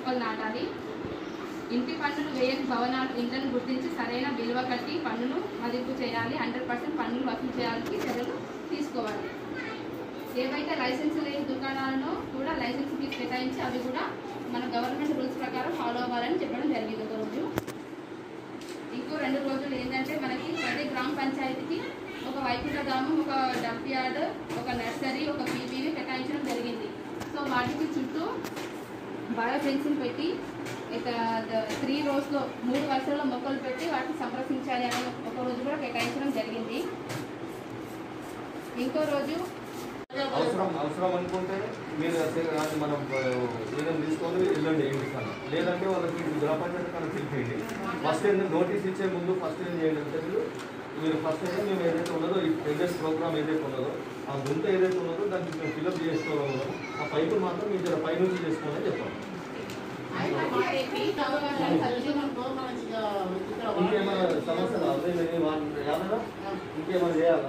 మొక్కలు నాటాలి ఇంటి పన్నులు వేయని భవనాలు ఇంట్లను గుర్తించి సరైన విలువ కట్టి పన్నును మదింపు చేయాలి హండ్రెడ్ పర్సెంట్ పన్నులు వసూలు చేయాలని చర్యలు తీసుకోవాలి ఏవైతే లైసెన్స్ లేని దుకాణాలను కూడా లైసెన్స్ ఫీజు కేటాయించి అవి కూడా మన గవర్నమెంట్ రూల్స్ ప్రకారం ఫాలో అవ్వాలని చెప్పడం జరిగింది ఒక రోజు ఇంకో రెండు రోజులు ఏంటంటే మనకి ప్రతి గ్రామ పంచాయతీకి ఒక వైకుంఠ గ్రామం ఒక డంప్ యార్డ్ ఒక నర్సరీ ఒక పీపీవి కేటాయించడం జరిగింది సో వాటికి చుట్టూ బయో ఫెన్సింగ్ పెట్టి ఇక త్రీ రోస్లో మూడు వరుసల్లో మొక్కలు పెట్టి వాటిని సంరక్షించాలి అనే ఒక రోజు కూడా కేటాయించడం జరిగింది ఇంకో రోజు అవసరం అవసరం అనుకుంటే మీరు అసలు అది మనం ఏదైనా తీసుకొని వెళ్ళండి ఏంటి కన్నా లేదంటే వాళ్ళకి గ్రామ పంచాయతీ కన్నా పిలిపేయండి ఫస్ట్ ఏంటి నోటీస్ ఇచ్చే ముందు ఫస్ట్ ఏం చేయండి అంటే మీరు మీరు ఫస్ట్ అయితే మేము ఏదైతే ఉన్నదో ఈ టెండర్స్ ప్రోగ్రామ్ ఏదైతే ఉన్నదో ఆ గుంత ఏదైతే ఉన్నదో దానికి మేము ఫిల్అప్ చేసుకోవడం ఆ పైపులు మాత్రం మీరు జర పై నుంచి చేసుకోవాలని చెప్పండి ఇంకేమైనా సమస్యలు అదే యాదనా ఇంకేమైనా చేయాలా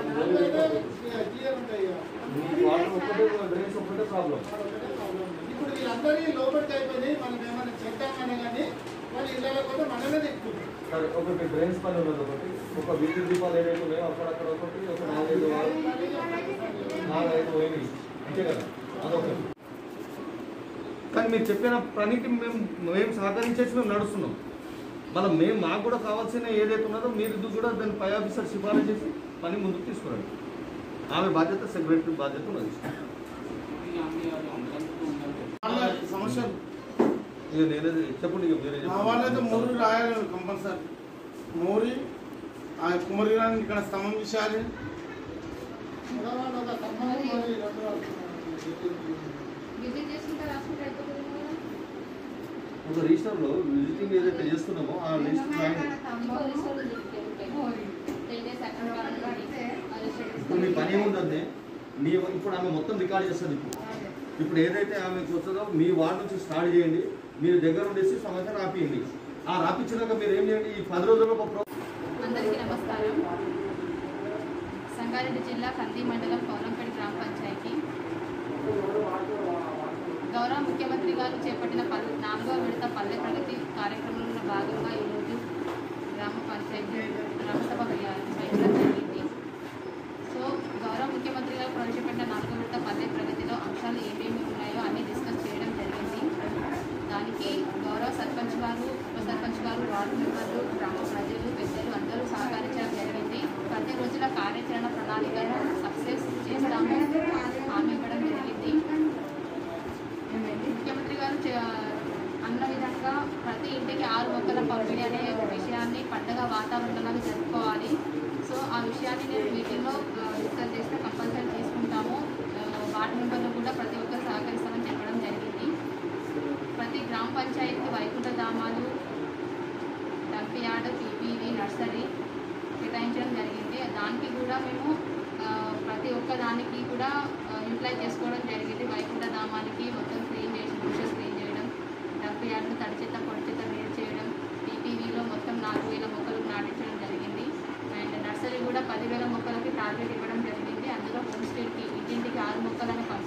మీకు వాటర్ ఒక్కటే డ్రైన్స్ ఒక్కటే ప్రాబ్లం ఇప్పుడు వీళ్ళందరినీ లోపలికి అయిపోయి మనం ఏమైనా చెప్తామని కానీ వాళ్ళు ఇళ్ళలో కూడా మనమే తిప్పుకుంటాం సరే ఒకటి డ్రైన్స్ పని ఉన్నది ఒకటి ఒక విద్యుత్ దీపాలు ఏదైతే ఉన్నాయో అక్కడక్కడ ఒకటి ఒక నాలుగైదు నాలుగైదు పోయినాయి అంతే కదా అదొకటి కానీ మీరు చెప్పిన పనికి మేము మేము సహకరించేసి మేము నడుస్తున్నాం మళ్ళీ మేము మాకు కూడా కావాల్సిన ఏదైతే ఉన్నదో మీరు ఇది కూడా దాని పై ఆఫీసర్ సిఫారసు చేసి పని ముందుకు తీసుకురండి ఆమె బాధ్యత సెక్రటరీ బాధ్యత ఉన్నది వాళ్ళ సమస్యలు ఇక నేనేది చెప్పండి ఇక మీరే మా వాళ్ళైతే మూడు రాయాలి కంపల్సరీ మోరి ఆ కుమరిగాన్ని ఇక్కడ స్తంభం చేయాలి విజిట్ చేసుకుంటే రాసుకుంటే అయిపోతుంది కదా. ఒక రిజిస్టర్లో విజిటింగ్ ఏదైతే చేస్తున్నామో ఆ లిస్ట్ ఇంకో లిస్ట్ ఉంది, ఉంటాయి, ఉంటాయి. Ten days అక్కడ వాళ్ళని అడిగితే ఆ లిస్ట్ ఇప్పుడు నీ పని ఏముందంటే నీ ఇప్పుడు ఆమె మొత్తం రికార్డ్ చేస్తుంది ఇప్పుడు ఇప్పుడు ఏదైతే ఆమెకు వస్తుందో మీ వార్డు నుంచి స్టార్ట్ చేయండి మీరు దగ్గర ఉండేసి సమస్య రాపియండి ఆ రాపించినాక మీరు ఏం చేయండి ఈ పది రోజుల్లో ఒక ప్రో అందరికీ నమస్కారం సంగారెడ్డి జిల్లా కంది మండలం పౌరంపేట గ్రామ పంచాయతీ గౌరవ ముఖ్యమంత్రి గారు చేపట్టిన పల్లె నాలుగో విడత పల్లె ప్రగతి కార్యక్రమంలో భాగంగా ఈరోజు గ్రామ పంచాయతీ గ్రామసభ వేయాలి వేయడం జరిగింది సో గౌరవ ముఖ్యమంత్రి గారు ప్రవేశపెట్టిన నాలుగో విడత పల్లె ప్రగతిలో అంశాలు ఏమేమి ఉన్నాయో అన్ని డిస్కస్ చేయడం జరిగింది దానికి గౌరవ సర్పంచ్ గారు ఉప సర్పంచ్ గారు వార్డు మెంబర్లు గ్రామ ప్రజలు పెద్దలు అందరూ సహకరించడం జరిగింది పది రోజుల కార్యాచరణ ప్రణాళికను సక్సెస్ చేస్తాము హామీ ఇవ్వడం జరిగింది ముఖ్యమంత్రి గారు చే- అన్న విధంగా ప్రతి ఇంటికి ఆరు మొక్కల పంపిణీ అనే విషయాన్ని పండగ వాతావరణంలో జరుపుకోవాలి సో ఆ విషయాన్ని నేను మీటింగ్లో డిస్కస్ చేస్తే కంపల్సరీ తీసుకుంటాము ఆ, వార్డు మెంబర్లు కూడా ప్రతి ఒక్కరు సహకరిస్తామని చెప్పడం జరిగింది ప్రతి గ్రామ పంచాయతీకి వైకుంఠ ధామాలు డంపియార్డ్ పీపీవి నర్సరీ కేటాయించడం జరిగింది దానికి కూడా మేము ఆ, ప్రతి ఒక్క దానికి కూడా యూటిలైజ్ చేసుకోవడం జరిగింది వైకుంఠ ధామానికి మొత్తం క్లీన్ చేసి బుషెస్ క్లీన్ చేయడం డంప్ యార్డ్ను తడి చెత్త పొడి చెత్త వేరు చేయడం పీపీవీలో మొత్తం నాలుగు వేల మొక్కలు నాటించడం జరిగింది అండ్ నర్సరీ కూడా పదివేల మొక్కలకి టార్గెట్ ఇవ్వడం జరిగింది అందులో హోమ్ స్టేకి ఇంటింటికి ఆరు మొక్కలను పంపిణీ